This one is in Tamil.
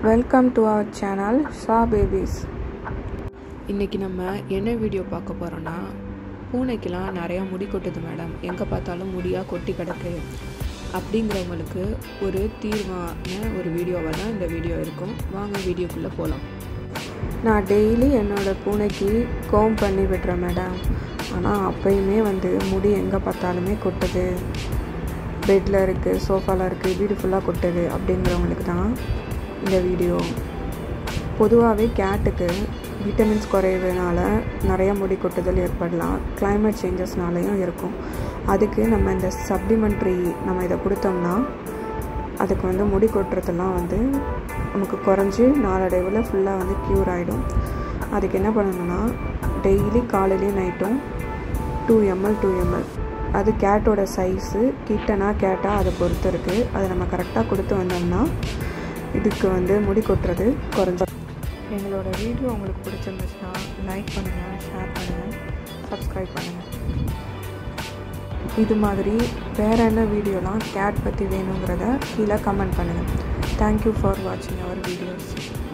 welcome to our channel Sha babies இன்றைக்கி நம்ம என்ன வீடியோ பார்க்க போகிறோன்னா பூனைக்கெலாம் நிறையா முடி கொட்டுது மேடம் எங்கே பார்த்தாலும் முடியாக கொட்டி கிடக்கு அப்படிங்கிறவங்களுக்கு ஒரு தீர்வான ஒரு வீடியோவாக தான் இந்த வீடியோ இருக்கும் வாங்க வீடியோக்குள்ளே போகலாம் நான் டெய்லி என்னோட பூனைக்கு கோம் பண்ணி விடுறேன் மேடம் ஆனால் அப்பயுமே வந்து முடி எங்கே பார்த்தாலுமே கொட்டுது பெட்டில் இருக்குது சோஃபாவில் இருக்குது வீடு ஃபுல்லாக கொட்டுது அப்படிங்கிறவங்களுக்கு தான் இந்த வீடியோ பொதுவாகவே கேட்டுக்கு விட்டமின்ஸ் குறைவுனால நிறைய முடி கொட்டுதல் ஏற்படலாம் climate சேஞ்சஸ்னாலையும் இருக்கும் அதுக்கு நம்ம இந்த சப்ளிமெண்ட்ரி நம்ம இதை கொடுத்தோம்னா அதுக்கு வந்து முடி கொட்டுறதெல்லாம் வந்து நமக்கு குறைஞ்சி நாளடைவில் ஃபுல்லாக வந்து க்யூர் ஆகிடும் அதுக்கு என்ன பண்ணணும்னா டெய்லி காலையிலையும் நைட்டும் டூ எம்எல் டூ எம்எல் அது கேட்டோட சைஸு கிட்டனா கேட்டா அதை பொறுத்து இருக்குது அதை நம்ம கரெக்டாக கொடுத்து வந்தோம்னா இதுக்கு வந்து முடி கொட்டுறது குறைஞ்சிடும் எங்களோட வீடியோ உங்களுக்கு பிடிச்சிருந்துச்சுன்னா லைக் பண்ணுங்கள் ஷேர் பண்ணுங்கள் சப்ஸ்கிரைப் பண்ணுங்கள் இது மாதிரி வேறு என்ன வீடியோலாம் கேட் பற்றி வேணுங்கிறத கீழே கமெண்ட் பண்ணுங்கள் தேங்க்யூ ஃபார் வாட்சிங் அவர் வீடியோஸ்